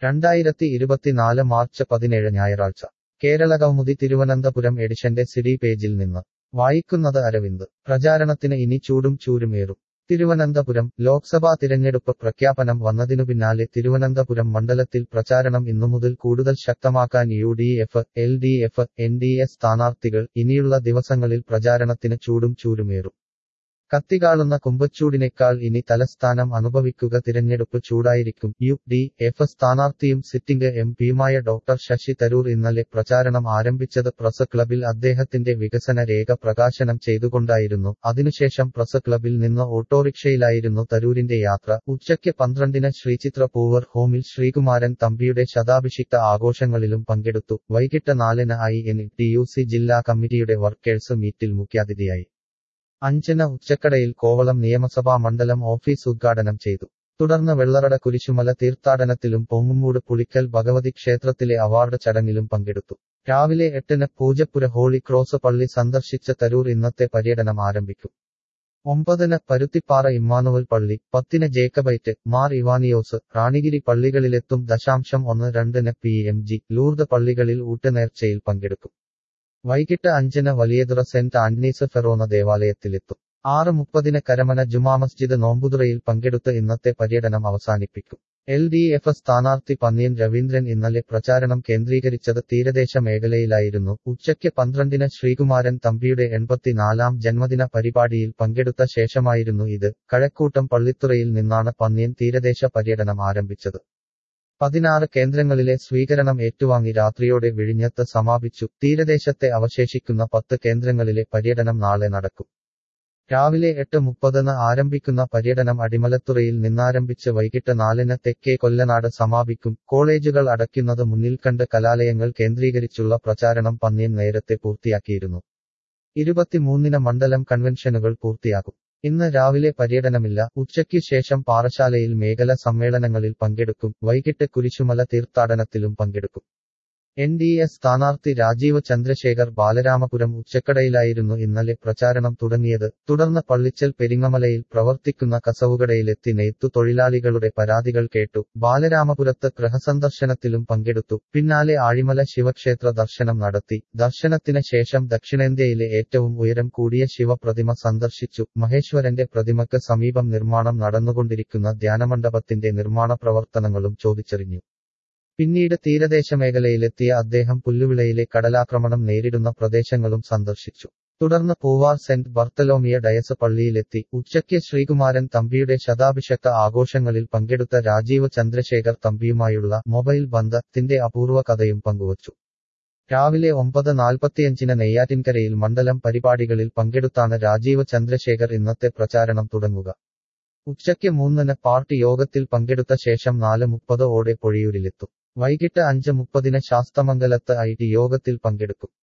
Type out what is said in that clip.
രണ്ടായിരത്തി ഇരുപത്തിനാല് മാർച്ച് പതിനേഴ് ഞായറാഴ്ച കേരളകൗമുദി തിരുവനന്തപുരം എഡിഷന്റെ സിഡി പേജിൽ നിന്ന് വായിക്കുന്നത് അരവിന്ദ് പ്രചാരണത്തിന് ഇനി ചൂടും ചൂരുമേറും തിരുവനന്തപുരം ലോക്സഭാ തിരഞ്ഞെടുപ്പ് പ്രഖ്യാപനം വന്നതിനു പിന്നാലെ തിരുവനന്തപുരം മണ്ഡലത്തിൽ പ്രചാരണം ഇന്നുമുതൽ കൂടുതൽ ശക്തമാക്കാൻ U D F L D F N D A സ്ഥാനാർത്ഥികൾ ഇനിയുള്ള ദിവസങ്ങളിൽ പ്രചാരണത്തിന് ചൂടും ചൂരുമേറും കത്തികാളുന്ന കുമ്പച്ചൂടിനേക്കാൾ ഇനി തലസ്ഥാനം അനുഭവിക്കുക തിരഞ്ഞെടുപ്പ് ചൂടായിരിക്കും യു ഡി എഫ് സ്ഥാനാർത്ഥിയും സിറ്റിംഗ് എം പിയുമായ ഡോക്ടർ ശശി തരൂർ ഇന്നലെ പ്രചാരണം ആരംഭിച്ചത് പ്രസ് ക്ലബിൽ അദ്ദേഹത്തിന്റെ വികസന രേഖ പ്രകാശനം ചെയ്തുകൊണ്ടായിരുന്നു അതിനുശേഷം പ്രസ് ക്ലബിൽ നിന്ന് ഓട്ടോറിക്ഷയിലായിരുന്നു തരൂരിന്റെ യാത്ര ഉച്ചയ്ക്ക് പന്ത്രണ്ടിന് ശ്രീചിത്ര പൂവർ ഹോമിൽ ശ്രീകുമാരൻ തമ്പിയുടെ ശതാഭിഷിക്ത ആഘോഷങ്ങളിലും പങ്കെടുത്തു വൈകിട്ട് നാലിന് I N T U C ജില്ലാ കമ്മിറ്റിയുടെ വർക്കേഴ്സ് മീറ്റിൽ മുഖ്യാതിഥിയായി അഞ്ചിന് ഉച്ചക്കടയിൽ കോവളം നിയമസഭാ മണ്ഡലം ഓഫീസ് ഉദ്ഘാടനം ചെയ്തു തുടർന്ന് വെള്ളറട കുരിശുമല തീർത്ഥാടനത്തിലും പൊങ്ങുമൂട് പുളിക്കൽ ഭഗവതി ക്ഷേത്രത്തിലെ അവാർഡ് ചടങ്ങിലും പങ്കെടുത്തു രാവിലെ എട്ടിന് പൂജപ്പുര ഹോളി ക്രോസ് പള്ളി സന്ദർശിച്ച തരൂർ ഇന്നത്തെ പര്യടനം ആരംഭിക്കും ഒമ്പതിന് പരുത്തിപ്പാറ ഇമ്മാനുവൽ പള്ളി പത്തിന് ജേക്കബൈറ്റ് മാർ ഇവാനിയോസ് റാണിഗിരി പള്ളികളിലെത്തും ദശാംശം ഒന്ന് രണ്ടിന് പി എം ജി ലൂർദ് പള്ളികളിൽ ഊട്ടുനേർച്ചയിൽ പങ്കെടുക്കും വൈകിട്ട് അഞ്ചിന് വലിയതുറ സെന്റ് ആന്റണീസ് ഫെറോന ദേവാലയത്തിലെത്തും ആറ് മുപ്പതിന് കരമന ജുമാ മസ്ജിദ് നോമ്പുതുറയിൽ പങ്കെടുത്ത് ഇന്നത്തെ പര്യടനം അവസാനിപ്പിക്കും എൽ ഡി എഫ് സ്ഥാനാർത്ഥി പന്നിയൻ രവീന്ദ്രൻ ഇന്നലെ പ്രചാരണം കേന്ദ്രീകരിച്ചത് തീരദേശ മേഖലയിലായിരുന്നു ഉച്ചയ്ക്ക് പന്ത്രണ്ടിന് ശ്രീകുമാരൻ തമ്പിയുടെ എൺപത്തിനാലാം ജന്മദിന പരിപാടിയിൽ പങ്കെടുത്ത ശേഷമായിരുന്നു ഇത് കഴക്കൂട്ടം പള്ളിത്തുറയിൽ നിന്നാണ് പന്നിയൻ തീരദേശ പര്യടനം ആരംഭിച്ചത് പതിനാറ് കേന്ദ്രങ്ങളിലെ സ്വീകരണം ഏറ്റുവാങ്ങി രാത്രിയോടെ വിഴിഞ്ഞത്ത് സമാപിച്ചു തീരദേശത്തെ അവശേഷിക്കുന്ന പത്ത് കേന്ദ്രങ്ങളിലെ പര്യടനം നാളെ നടക്കും രാവിലെ എട്ട് മുപ്പതിന് ആരംഭിക്കുന്ന പര്യടനം അടിമലത്തുറയിൽ നിന്നാരംഭിച്ച് വൈകിട്ട് നാലിന് തെക്കേ കൊല്ലനാട് സമാപിക്കും കോളേജുകൾ അടയ്ക്കുന്നത് മുന്നിൽ കണ്ട് കലാലയങ്ങൾ കേന്ദ്രീകരിച്ചുള്ള പ്രചാരണം പന്നിയൻ നേരത്തെ പൂർത്തിയാക്കിയിരുന്നു ഇരുപത്തിമൂന്നിന് മണ്ഡലം കൺവെൻഷനുകൾ പൂർത്തിയാകും ഇന്ന് രാവിലെ പര്യടനമില്ല ഉച്ചയ്ക്കു ശേഷം പാറശാലയിൽ മേഖല സമ്മേളനങ്ങളിൽ പങ്കെടുക്കും വൈകിട്ട് കുരിശുമല തീർത്ഥാടനത്തിലും പങ്കെടുക്കും എൻ ഡി എ സ്ഥാനാർത്ഥി രാജീവ് ചന്ദ്രശേഖർ ബാലരാമപുരം ഉച്ചക്കടയിലായിരുന്നു ഇന്നലെ പ്രചാരണം തുടങ്ങിയത് തുടർന്ന് പള്ളിച്ചൽ പെരിങ്ങമലയിൽ പ്രവർത്തിക്കുന്ന കസവുകടയിലെത്തി നെയ്ത്തു തൊഴിലാളികളുടെ പരാതികൾ കേട്ടു ബാലരാമപുരത്ത് ഗൃഹസന്ദർശനത്തിലും പങ്കെടുത്തു പിന്നാലെ ആഴിമല ശിവക്ഷേത്ര ദർശനം നടത്തി ദർശനത്തിന് ശേഷം ദക്ഷിണേന്ത്യയിലെ ഏറ്റവും ഉയരം കൂടിയ ശിവപ്രതിമ സന്ദർശിച്ചു മഹേശ്വരന്റെ പ്രതിമയ്ക്ക് സമീപം നിർമ്മാണം നടന്നുകൊണ്ടിരിക്കുന്ന ധ്യാനമണ്ഡപത്തിന്റെ നിർമ്മാണ പ്രവർത്തനങ്ങളും ചോദിച്ചറിഞ്ഞു പിന്നീട് തീരദേശ മേഖലയിലെത്തിയ അദ്ദേഹം പുല്ലുവിളയിലെ കടലാക്രമണം നേരിടുന്ന പ്രദേശങ്ങളും സന്ദർശിച്ചു തുടർന്ന് പൂവാർ സെന്റ് ബർത്തലോമിയ ഡയസ് പള്ളിയിലെത്തി ഉച്ചയ്ക്ക് ശ്രീകുമാരൻ തമ്പിയുടെ ശതാഭിഷക്ത ആഘോഷങ്ങളിൽ പങ്കെടുത്ത രാജീവ് ചന്ദ്രശേഖർ തമ്പിയുമായുള്ള മൊബൈൽ ബന്ധത്തിന്റെ അപൂർവ കഥയും പങ്കുവച്ചു രാവിലെ ഒമ്പത് നാൽപ്പത്തിയഞ്ചിന് നെയ്യാറ്റിൻകരയിൽ മണ്ഡലം പരിപാടികളിൽ പങ്കെടുത്താണ് രാജീവ് ചന്ദ്രശേഖർ ഇന്നത്തെ പ്രചാരണം തുടങ്ങുക ഉച്ചയ്ക്ക് മൂന്നിന് പാർട്ടി യോഗത്തിൽ പങ്കെടുത്ത ശേഷം നാല് മുപ്പത് ഓടെ പൊഴിയൂരിലെത്തും വൈകിട്ട് അഞ്ച് മുപ്പതിന് ശാസ്തമംഗലത്ത് ഐ ടി യോഗത്തിൽ പങ്കെടുക്കും